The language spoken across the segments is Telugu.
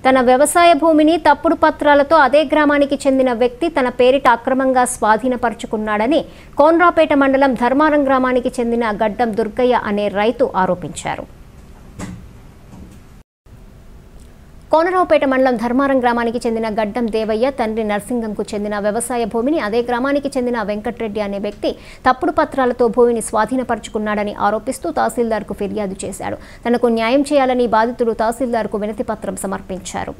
తన వ్యవసాయ భూమిని తప్పుడు పత్రాలతో అదే గ్రామానికి చెందిన వ్యక్తి తన పేరిట అక్రమంగా స్వాధీనపరుచుకున్నాడని కోన్రాపేట మండలం ధర్మారం గ్రామానికి చెందిన గడ్డం దుర్గయ్య అనే రైతు ఆరోపించారు కోనరావుపేట మండలం ధర్మారం గ్రామానికి చెందిన గడ్డం దేవయ్య తండ్రి నర్సింగంకు చెందిన వ్యవసాయ భూమిని అదే గ్రామానికి చెందిన వెంకట్రెడ్డి అనే వ్యక్తి తప్పుడు పత్రాలతో భూమిని స్వాధీనపరుచుకున్నాడని ఆరోపిస్తూ తహసీల్దార్కు ఫిర్యాదు చేశాడు తనకు న్యాయం చేయాలని బాధితుడు తహసీల్దార్కు వినతి పత్రం సమర్పించారు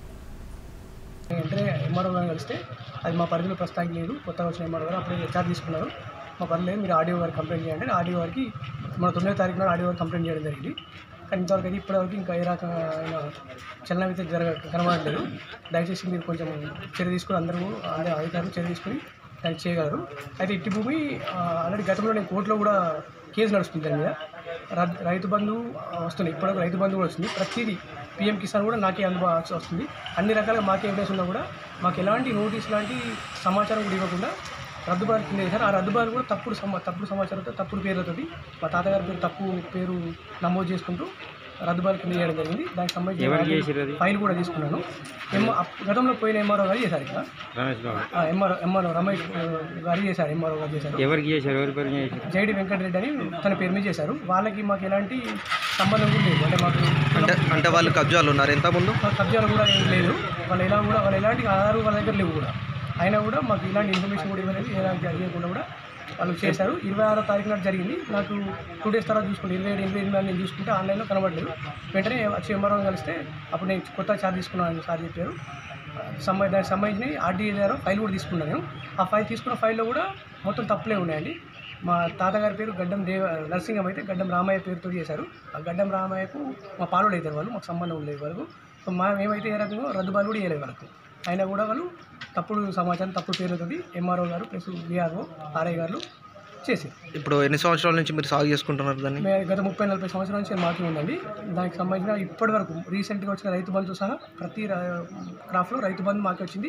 వెంటనే ఎంఆర్ఓ గారిని కలిస్తే అది మా పరిధిలో ప్రస్తుతానికి లేదు కొత్తగా వచ్చిన ఎంఆర్ఓ గారు అప్పుడే చార్జ్ తీసుకున్నారు మా పని లేదు మీరు ఆడియో గారికి కంప్లైంట్ చేయండి ఆడియో గారికి మన తొమ్మిదో తారీఖు నాడు ఆడియో గారికి కంప్లైంట్ చేయడం జరిగింది కానీ ఇంతవరకు అయితే ఇప్పటివరకు ఇంకా ఏ రకమైన చలనం అయితే జరగ కనబడలేదు దయచేసి మీరు కొంచెం చర్య తీసుకుని అందరూ అందరూ అధికారులు చర్య తీసుకుని దాన్ని చేయగలరు అయితే ఇట్టి భూమి ఆల్రెడీ గతంలో నేను కోర్టులో కూడా కేసు నడుస్తుంది దాని మీద రద్- రైతు బంధు ఆ, వస్తుంది ఇప్పటివరకు రైతు బంధు కూడా వస్తుంది ప్రతిదీ పిఎం కిసాన్ కూడా నాకే అనుభవం వస్తుంది అన్ని రకాలుగా మాకే ఎవిడెన్స్ ఉన్నా కూడా మాకు ఎలాంటి నోటీస్ లాంటి సమాచారం కూడా ఇవ్వకుండా రద్దుబాటు కింద చేశారు ఆ రద్దుబాటు కూడా తప్పుడు సమా తప్పుడు సమాచారంతో తప్పుడు పేర్లతోటి మా తాతగారి పేరు తప్పు పేరు నమోదు చేసుకుంటూ రద్దుబాటు కింద చేయడం జరిగింది దానికి సంబంధించి ఫైల్ కూడా తీసుకున్నాను ఎంఆ అప్- గతంలో పోయిన ఎంఆర్ఓ గారు చేశారు ఇక్కడ రమేష్ బాబు ఎంఆర్ఓ ఎంఆర్ఓ రమేష్ ఆ, గారు చేశారు ఎంఆర్ఓ గారు చేశారు ఎవరికి చేశారు ఎవరి పేరు చేశారు జైడి వెంకటరెడ్డి అని తన పేరు మీద చేశారు వాళ్ళకి మాకు ఎలాంటి సంబంధం కూడా లేదు అంటే మాకు అంటే అంటే వాళ్ళు కబ్జాలు ఉన్నారు ఎంత ముందు మా కబ్జాలు కూడా ఏం లేదు వాళ్ళు ఎలా కూడా వాళ్ళు ఎలాంటి ఆధారాలు వాళ్ళ దగ్గర లేవు కూడా అయినా కూడా మాకు ఇలాంటి ఇన్ఫర్మేషన్ కూడా ఇవ్వలేదు ఎలాంటి చేయకుండా కూడా వాళ్ళు చేశారు ఇరవై ఆరో తారీఖు నాడు జరిగింది నాకు టూ డేస్ తర్వాత చూసుకుంటే ఇరవై ఏడు ఇరవై ఎనిమిది నేను చూసుకుంటే ఆన్లైన్లో కనబడలేదు వెంటనే వచ్చి ఎంఆర్ఓ కలిస్తే అప్పుడు నేను కొత్త ఛార్జ్ తీసుకున్నాను సార్ చెప్పారు సంబంధ దానికి సంబంధించి ఆర్డీఏ ద్వారా ఫైల్ కూడా తీసుకున్నాను నేను ఆ ఫైల్ తీసుకున్న ఫైల్లో కూడా మొత్తం తప్పులే ఉన్నాయండి మా తాతగారి పేరు గడ్డం దేవ నరసింహం అయితే గడ్డం రామయ్య పేరుతో చేశారు ఆ గడ్డం రామయ్యకు మా పాలుడు అవుతారు వాళ్ళు మాకు సంబంధం లేదు వాళ్ళకు సో మా మేమైతే ఏ రకంగా రద్దుబాటు కూడా చేయలేదు వాళ్ళకు అయినా కూడా వాళ్ళు తప్పుడు సమాచారం తప్పుడు పేరుతోటి ఎంఆర్ఓ గారు ప్లస్ విఆర్ఓ ఆర్ఐ గారు చేశారు ఇప్పుడు ఎన్ని సంవత్సరాల నుంచి మీరు సాగు చేసుకుంటున్నారు దాన్ని మే గత ముప్పై నలభై సంవత్సరాల నుంచి మాకే ఉందండి దానికి సంబంధించిన ఇప్పటి వరకు రీసెంట్గా వచ్చిన రైతు బంధు సహా ప్రతి ర- క్రాప్లో రైతు బంధు మాకే వచ్చింది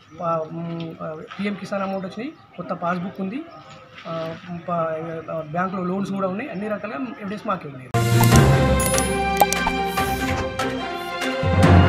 పిఎం కిసాన్ అమౌంట్ వచ్చినాయి కొత్త పాస్బుక్ ఉంది ఆ, ప- బ్యాంకులో లోన్స్ కూడా ఉన్నాయి అన్ని రకాల ఎవిడెన్స్ మాకే ఉన్నాయి